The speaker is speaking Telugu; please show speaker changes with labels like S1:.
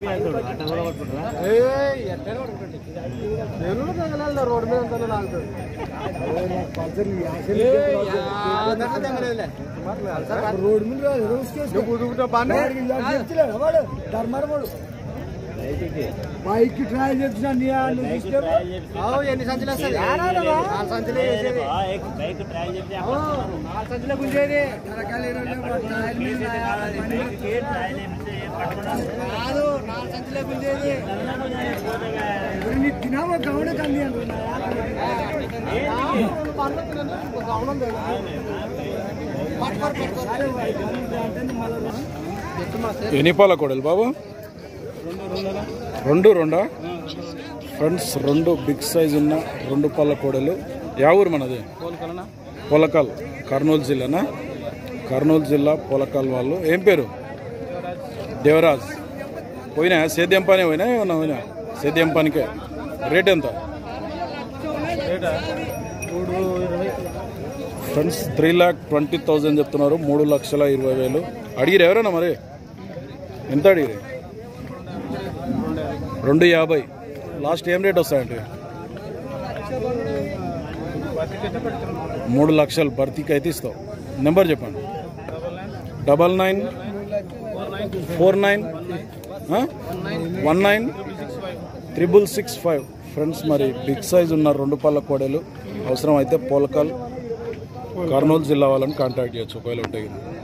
S1: రోడ్ మీద అంతా లాగుతుంది రోడ్ మీద కుదుకుంటా పని ధర్మడు బైక్ ట్రై చేస్తున్నా ఎన్ని సంచులు వస్తుంది నాలుగు సంచులు వేసేది నాలుగు సంచులు గుంజేది కాదు నాలుగు సంచులే గుంజేది తినామో గౌడ కంది
S2: ఎన్ని పాల కోడలు బాబు రెండు రెండా ఫ్రెండ్స్ రెండు బిగ్ సైజ్ ఉన్న రెండు పాల కోడలు యా ఊరు మనది పొలకల్ కర్నూలు జిల్లానా కర్నూలు జిల్లా పొలకల్ వాళ్ళు ఏం పేరు దేవరాజ్ పోయినా సేద్యం పని పోయినా ఏమన్నా పోయినా సేద్యం పనికే రేట్ ఎంత friends three lakh twenty thousand చెప్తున్నారు మూడు లక్షల ఇరవై వేలు అడిగిరు ఎవరైనా మరి ఎంత అడిగిరు రెండు యాభై లాస్ట్ ఏం రేట్ వస్తాయంటే మూడు లక్షలు భర్తీకి అయితే ఇస్తావు నెంబర్ చెప్పండి double nine four nine one nine triple six five friends మరి బిగ్ సైజ్ ఉన్న రెండు పళ్ళ కోడలు అవసరం అయితే పోలకల్ కర్నూలు జిల్లా వాళ్ళని కాంటాక్ట్ చేయొచ్చు ఒకవేళ ఉంటాయి